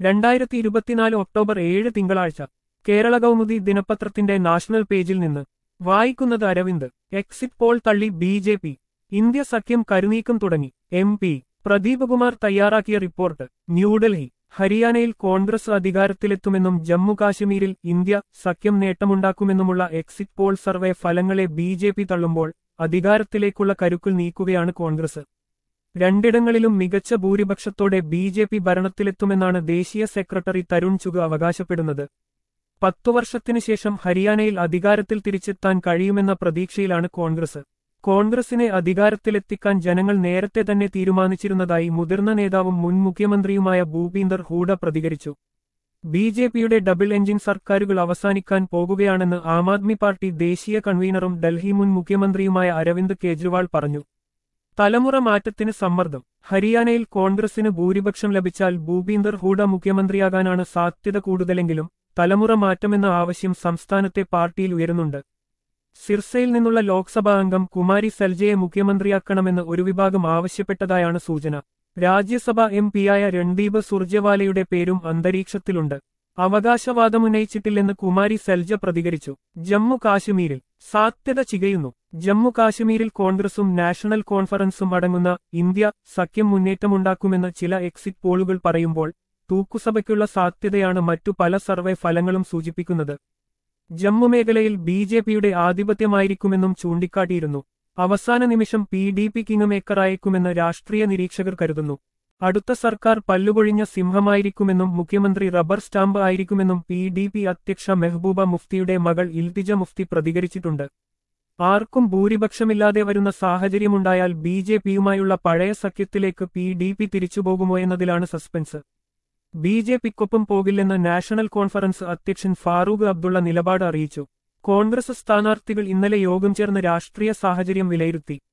രണ്ടായിരത്തി ഇരുപത്തിനാല് ഒക്ടോബർ ഏഴ് തിങ്കളാഴ്ച കേരള കൗമുദി ദിനപത്രത്തിന്റെ നാഷണൽ പേജിൽ നിന്ന് വായിക്കുന്നത് അരവിന്ദ് എക്സിറ്റ് പോൾ തള്ളി ബി ജെ പി ഇന്ത്യ സഖ്യം കരുനീക്കം തുടങ്ങി എം പി പ്രദീപ് കുമാർ തയ്യാറാക്കിയ റിപ്പോർട്ട് ന്യൂഡൽഹി ഹരിയാനയിൽ കോൺഗ്രസ് അധികാരത്തിലെത്തുമെന്നും ജമ്മു കാശ്മീരിൽ ഇന്ത്യ സഖ്യം നേട്ടമുണ്ടാക്കുമെന്നുമുള്ള എക്സിറ്റ് പോൾ സർവേ ഫലങ്ങളെ ബി ജെ പി തള്ളുമ്പോൾ അധികാരത്തിലേക്കുള്ള കരുക്കൾ നീക്കുകയാണ് കോൺഗ്രസ് രണ്ടിടങ്ങളിലും മികച്ച ഭൂരിപക്ഷത്തോടെ ബി ജെ പി ഭരണത്തിലെത്തുമെന്നാണ് ദേശീയ സെക്രട്ടറി തരുൺ ചുഗ് അവകാശപ്പെടുന്നത് പത്തു വർഷത്തിനു ശേഷം ഹരിയാനയിൽ അധികാരത്തിൽ തിരിച്ചെത്താൻ കഴിയുമെന്ന പ്രതീക്ഷയിലാണ് കോൺഗ്രസ് കോൺഗ്രസിനെ അധികാരത്തിലെത്തിക്കാൻ ജനങ്ങൾ നേരത്തെ തന്നെ തീരുമാനിച്ചിരുന്നതായി മുതിർന്ന നേതാവും മുൻ മുഖ്യമന്ത്രിയുമായ ഭൂപീന്ദർ ഹൂഡ പ്രതികരിച്ചു ബി ജെ പിയുടെ ഡബിൾ എഞ്ചിൻ സർക്കാരുകൾ അവസാനിക്കാൻ പോകുകയാണെന്ന് ആം ആദ്മി പാർട്ടി ദേശീയ കൺവീനറും ഡൽഹി മുൻ മുഖ്യമന്ത്രിയുമായ അരവിന്ദ് കെജ്രിവാൾ പറഞ്ഞു തലമുറ മാറ്റത്തിന് സമ്മർദ്ദം ഹരിയാനയിൽ കോൺഗ്രസിന് ഭൂരിപക്ഷം ലഭിച്ചാൽ ഭൂപീന്ദർ ഹൂഡ മുഖ്യമന്ത്രിയാകാനാണ് സാധ്യത കൂടുതലെങ്കിലും തലമുറ മാറ്റമെന്ന ആവശ്യം സംസ്ഥാനത്തെ പാർട്ടിയിൽ ഉയരുന്നുണ്ട് സിർസയിൽ നിന്നുള്ള ലോക്സഭാ അംഗം കുമാരി സെൽജയെ മുഖ്യമന്ത്രിയാക്കണമെന്ന് ഒരു വിഭാഗം ആവശ്യപ്പെട്ടതായാണ് സൂചന രാജ്യസഭ എം പിയായ രൺദീപ് സുർജവാലയുടെ പേരും അന്തരീക്ഷത്തിലുണ്ട് അവകാശവാദമുന്നയിച്ചിട്ടില്ലെന്ന് കുമാരി സെൽജ പ്രതികരിച്ചു ജമ്മു കാശ്മീരിൽ സാധ്യത ചികയുന്നു ജമ്മു കാശ്മീരിൽ കോൺഗ്രസും നാഷണൽ കോൺഫറൻസും അടങ്ങുന്ന ഇന്ത്യ സഖ്യം മുന്നേറ്റമുണ്ടാക്കുമെന്ന് ചില എക്സിറ്റ് പോളുകൾ പറയുമ്പോൾ തൂക്കുസഭയ്ക്കുള്ള സാധ്യതയാണ് മറ്റു പല സർവേ ഫലങ്ങളും സൂചിപ്പിക്കുന്നത് ജമ്മു മേഖലയിൽ ബി ജെ പിയുടെ ആധിപത്യമായിരിക്കുമെന്നും ചൂണ്ടിക്കാട്ടിയിരുന്നു അവസാന നിമിഷം പി ഡി പി കിങ് മേക്കറായേക്കുമെന്ന് രാഷ്ട്രീയ നിരീക്ഷകർ കരുതുന്നു അടുത്ത സർക്കാർ പല്ലുകൊഴിഞ്ഞ സിംഹമായിരിക്കുമെന്നും മുഖ്യമന്ത്രി റബ്ബർ സ്റ്റാമ്പ് ആയിരിക്കുമെന്നും പി ഡി പി അധ്യക്ഷ മെഹബൂബ മുഫ്തിയുടെ മകൾ ഇൽതിജ മുഫ്തി പ്രതികരിച്ചിട്ടുണ്ട് ആർക്കും ഭൂരിപക്ഷമില്ലാതെ വരുന്ന സാഹചര്യമുണ്ടായാൽ ബി ജെ പിയുമായുള്ള പഴയ സഖ്യത്തിലേക്ക് പി ഡി പി തിരിച്ചുപോകുമോ എന്നതിലാണ് സസ്പെൻസ് ബി ജെ പിക്കൊപ്പം പോകില്ലെന്ന് നാഷണൽ കോൺഫറൻസ് അധ്യക്ഷൻ ഫാറൂഖ് അബ്ദുള്ള നിലപാട് അറിയിച്ചു കോൺഗ്രസ് സ്ഥാനാർത്ഥികൾ ഇന്നലെ യോഗം ചേർന്ന് രാഷ്ട്രീയ സാഹചര്യം വിലയിരുത്തി